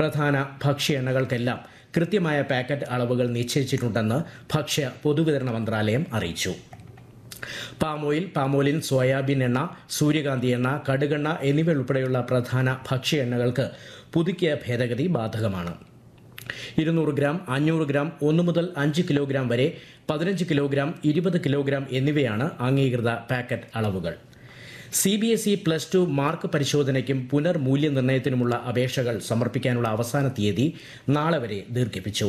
പ്രധാന ഭക്ഷ്യ എണ്ണകൾക്കെല്ലാം കൃത്യമായ പാക്കറ്റ് അളവുകൾ നിശ്ചയിച്ചിട്ടുണ്ടെന്ന് ഭക്ഷ്യ പൊതുവിതരണ മന്ത്രാലയം അറിയിച്ചു പാം ഓയിൽ പാമോലിൻ സോയാബീൻ എണ്ണ സൂര്യകാന്തി എണ്ണ കടുകെണ്ണ എന്നിവ ഉൾപ്പെടെയുള്ള പ്രധാന ഭക്ഷ്യ എണ്ണകൾക്ക് പുതുക്കിയ ഭേദഗതി ബാധകമാണ് ഇരുന്നൂറ് ഗ്രാം അഞ്ഞൂറ് ഗ്രാം ഒന്ന് മുതൽ അഞ്ച് കിലോഗ്രാം വരെ പതിനഞ്ച് കിലോഗ്രാം ഇരുപത് കിലോഗ്രാം എന്നിവയാണ് അംഗീകൃത പാക്കറ്റ് അളവുകൾ C B S E plus two mark പരിശോധനയ്ക്കും പുനർമൂല്യനിർണ്ണയത്തിനുമുള്ള അപേക്ഷകൾ സമർപ്പിക്കാനുള്ള അവസാന തീയതി നാളെ വരെ ദീർഘിപ്പിച്ചു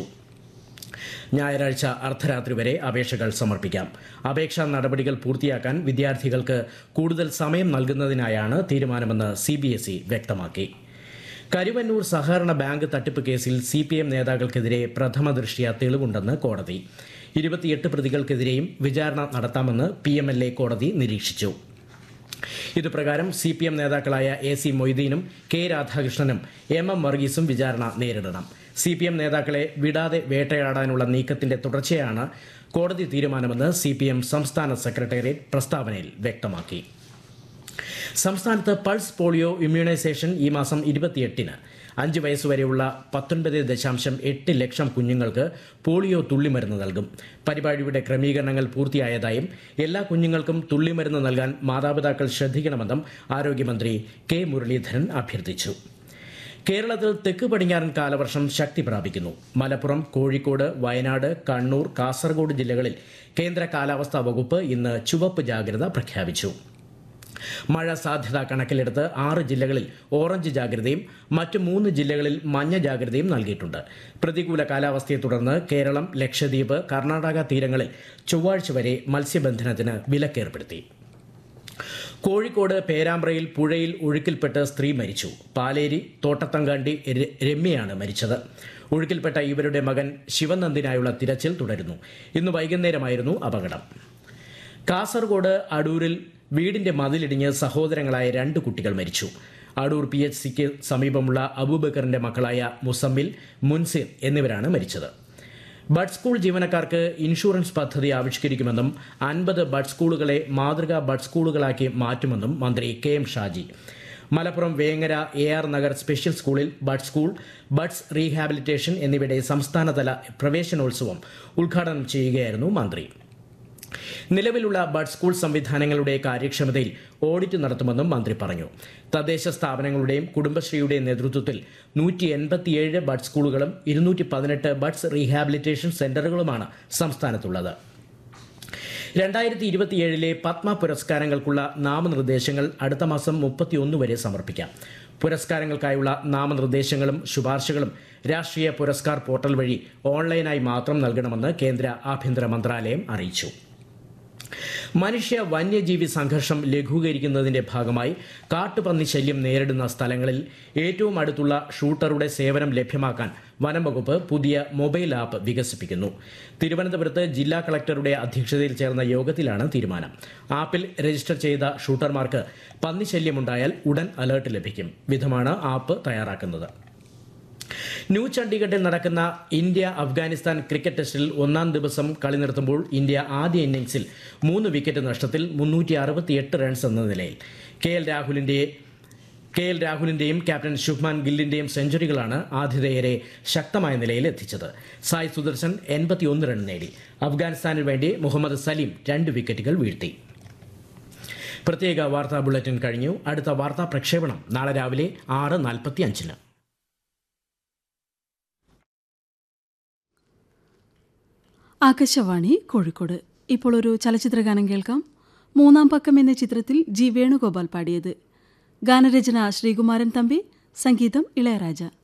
ഞായറാഴ്ച അർദ്ധരാത്രി വരെ അപേക്ഷകൾ സമർപ്പിക്കാം അപേക്ഷാ നടപടികൾ പൂർത്തിയാക്കാൻ വിദ്യാർത്ഥികൾക്ക് കൂടുതൽ സമയം നൽകുന്നതിനായാണ് തീരുമാനമെന്ന് സി ബി എസ് ഇ വ്യക്തമാക്കി കരുവന്നൂർ സഹകരണ ബാങ്ക് തട്ടിപ്പ് കേസിൽ സി പി എം നേതാക്കൾക്കെതിരെ പ്രഥമ ദൃഷ്ട്യാ തെളിവുണ്ടെന്ന് കോടതി ഇരുപത്തിയെട്ട് പ്രതികൾക്കെതിരെയും വിചാരണ നടത്താമെന്ന് പി എം എൽ എ കോടതി നിരീക്ഷിച്ചു ഇതുപ്രകാരം സി പി എം നേതാക്കളായ എ സി മൊയ്തീനും കെ രാധാകൃഷ്ണനും എം എം വർഗീസും വിചാരണ നേരിടണം സി പി എം നേതാക്കളെ വിടാതെ വേട്ടയാടാനുള്ള നീക്കത്തിന്റെ തുടർച്ചയാണ് കോടതി തീരുമാനമെന്ന് സി പി എം സംസ്ഥാന സെക്രട്ടേറിയറ്റ് പ്രസ്താവനയിൽ വ്യക്തമാക്കി സംസ്ഥാനത്ത് പൾസ് പോളിയോ ഇമ്മ്യൂണൈസേഷൻ ഈ മാസം ഇരുപത്തിയെട്ടിന് അഞ്ച് വയസ്സുവരെയുള്ള പത്തൊൻപത് ദശാംശം എട്ട് ലക്ഷം കുഞ്ഞുങ്ങൾക്ക് പോളിയോ തുള്ളിമരുന്ന് നൽകും പരിപാടിയുടെ ക്രമീകരണങ്ങൾ പൂർത്തിയായതായും എല്ലാ കുഞ്ഞുങ്ങൾക്കും തുള്ളിമരുന്ന് നൽകാൻ മാതാപിതാക്കൾ ശ്രദ്ധിക്കണമെന്നും ആരോഗ്യമന്ത്രി കെ മുരളീധരൻ അഭ്യർത്ഥിച്ചു കേരളത്തിൽ തെക്ക് പടിഞ്ഞാറൻ കാലവർഷം ശക്തി പ്രാപിക്കുന്നു മലപ്പുറം കോഴിക്കോട് വയനാട് കണ്ണൂർ കാസർഗോഡ് ജില്ലകളിൽ കേന്ദ്ര കാലാവസ്ഥാ വകുപ്പ് ഇന്ന് ചുവപ്പ് ജാഗ്രത പ്രഖ്യാപിച്ചു മഴ സാധ്യത കണക്കിലെടുത്ത് ആറ് ജില്ലകളിൽ ഓറഞ്ച് ജാഗ്രതയും മറ്റ് മൂന്ന് ജില്ലകളിൽ മഞ്ഞ ജാഗ്രതയും നൽകിയിട്ടുണ്ട് പ്രതികൂല കാലാവസ്ഥയെ തുടർന്ന് കേരളം ലക്ഷദ്വീപ് കർണാടക തീരങ്ങളിൽ ചൊവ്വാഴ്ച വരെ മത്സ്യബന്ധനത്തിന് വിലക്കേർപ്പെടുത്തി കോഴിക്കോട് പേരാമ്പ്രയിൽ പുഴയിൽ ഒഴുക്കിൽപ്പെട്ട് സ്ത്രീ മരിച്ചു പാലേരി തോട്ടത്തങ്കാണ്ടി ര- രമ്യയാണ് മരിച്ചത് ഒഴുക്കിൽപ്പെട്ട ഇവരുടെ മകൻ ശിവനന്ദിനായുള്ള തിരച്ചിൽ തുടരുന്നു ഇന്ന് വൈകുന്നേരമായിരുന്നു അപകടം കാസർഗോഡ് അടൂരിൽ വീടിന്റെ മതിലിടിഞ്ഞ് സഹോദരങ്ങളായ രണ്ട് കുട്ടികൾ മരിച്ചു അടൂർ പി എച്ച് സിക്ക് സമീപമുള്ള അബൂബക്കറിന്റെ മക്കളായ മുസമ്മിൽ മുൻസിർ എന്നിവരാണ് മരിച്ചത് ബഡ് സ്കൂൾ ജീവനക്കാർക്ക് ഇൻഷുറൻസ് പദ്ധതി ആവിഷ്കരിക്കുമെന്നും അൻപത് ബഡ് സ്കൂളുകളെ മാതൃകാ ബഡ് സ്കൂളുകളാക്കി മാറ്റുമെന്നും മന്ത്രി K M Shaji Malappuram Vengara A R Nagar special സ്കൂളിൽ ബഡ് സ്കൂൾ ബഡ്സ് റീഹാബിലിറ്റേഷൻ എന്നിവയുടെ സംസ്ഥാനതല പ്രവേശനോത്സവം ഉദ്ഘാടനം ചെയ്യുകയായിരുന്നു മന്ത്രി നിലവിലുള്ള ബഡ് സ്കൂൾ സംവിധാനങ്ങളുടെ കാര്യക്ഷമതയിൽ ഓഡിറ്റ് നടത്തുമെന്നും മന്ത്രി പറഞ്ഞു തദ്ദേശ സ്ഥാപനങ്ങളുടെയും കുടുംബശ്രീയുടെയും നേതൃത്വത്തിൽ നൂറ്റി എൺപത്തിയേഴ് ബഡ് സ്കൂളുകളും ഇരുന്നൂറ്റി പതിനെട്ട് ബഡ്സ് റീഹാബിലിറ്റേഷൻ സെന്ററുകളുമാണ് സംസ്ഥാനത്തുള്ളത് രണ്ടായിരത്തി ഇരുപത്തിയേഴിലെ പത്മ പുരസ്കാരങ്ങൾക്കുള്ള നാമനിർദ്ദേശങ്ങൾ അടുത്ത മാസം മുപ്പത്തിയൊന്ന് വരെ സമർപ്പിക്കാം പുരസ്കാരങ്ങൾക്കായുള്ള നാമനിർദ്ദേശങ്ങളും ശുപാർശകളും രാഷ്ട്രീയ പുരസ്കാർ പോർട്ടൽ വഴി ഓൺലൈനായി മാത്രം നൽകണമെന്ന് കേന്ദ്ര ആഭ്യന്തര മന്ത്രാലയം അറിയിച്ചു മനുഷ്യ വന്യജീവി സംഘർഷം ലഘൂകരിക്കുന്നതിന്റെ ഭാഗമായി കാട്ടുപന്നി ശല്യം നേരിടുന്ന സ്ഥലങ്ങളിൽ ഏറ്റവും അടുത്തുള്ള ഷൂട്ടറുടെ സേവനം ലഭ്യമാക്കാൻ വനം വകുപ്പ് പുതിയ മൊബൈൽ ആപ്പ് വികസിപ്പിക്കുന്നു തിരുവനന്തപുരത്ത് ജില്ലാ കളക്ടറുടെ അധ്യക്ഷതയിൽ ചേർന്ന യോഗത്തിലാണ് തീരുമാനം ആപ്പിൽ രജിസ്റ്റർ ചെയ്ത ഷൂട്ടർമാർക്ക് പന്നിശല്യമുണ്ടായാൽ ഉടൻ അലേർട്ട് ലഭിക്കും വിധമാണ് ആപ്പ് തയ്യാറാക്കുന്നത് ന്യൂ ചണ്ഡീഗഡിൽ നടക്കുന്ന ഇന്ത്യ അഫ്ഗാനിസ്ഥാൻ ക്രിക്കറ്റ് ടെസ്റ്റിൽ ഒന്നാം ദിവസം കളി നിർത്തുമ്പോൾ ഇന്ത്യ ആദ്യ ഇന്നിംഗ്സിൽ മൂന്ന് വിക്കറ്റ് നഷ്ടത്തിൽ മുന്നൂറ്റി അറുപത്തിയെട്ട് റൺസ് എന്ന നിലയിൽ കെ എൽ രാഹുലിന്റെ കെ എൽ രാഹുലിന്റെയും ക്യാപ്റ്റൻ ശുഭ്മാൻ ഗില്ലിന്റെയും സെഞ്ചുറികളാണ് ആതിഥേയരെ ശക്തമായ നിലയിൽ എത്തിച്ചത് സായ് സുദർശൻ എൺപത്തിയൊന്ന് റൺ നേടി അഫ്ഗാനിസ്ഥാനിന് വേണ്ടി മുഹമ്മദ് സലീം രണ്ട് വിക്കറ്റുകൾ വീഴ്ത്തി പ്രത്യേക വാർത്താ ബുള്ളറ്റിൻ കഴിഞ്ഞു അടുത്ത വാർത്താ പ്രക്ഷേപണം നാളെ രാവിലെ ആറ് നാൽപ്പത്തി അഞ്ചിന് ആകാശവാണി കോഴിക്കോട് ഇപ്പോൾ ഒരു ചലച്ചിത്രഗാനം കേൾക്കാം മൂന്നാം പക്കം എന്ന ചിത്രത്തിൽ ജി വേണുഗോപാൽ പാടിയത് ഗാനരചന ശ്രീകുമാരൻ തമ്പി സംഗീതം ഇളയരാജ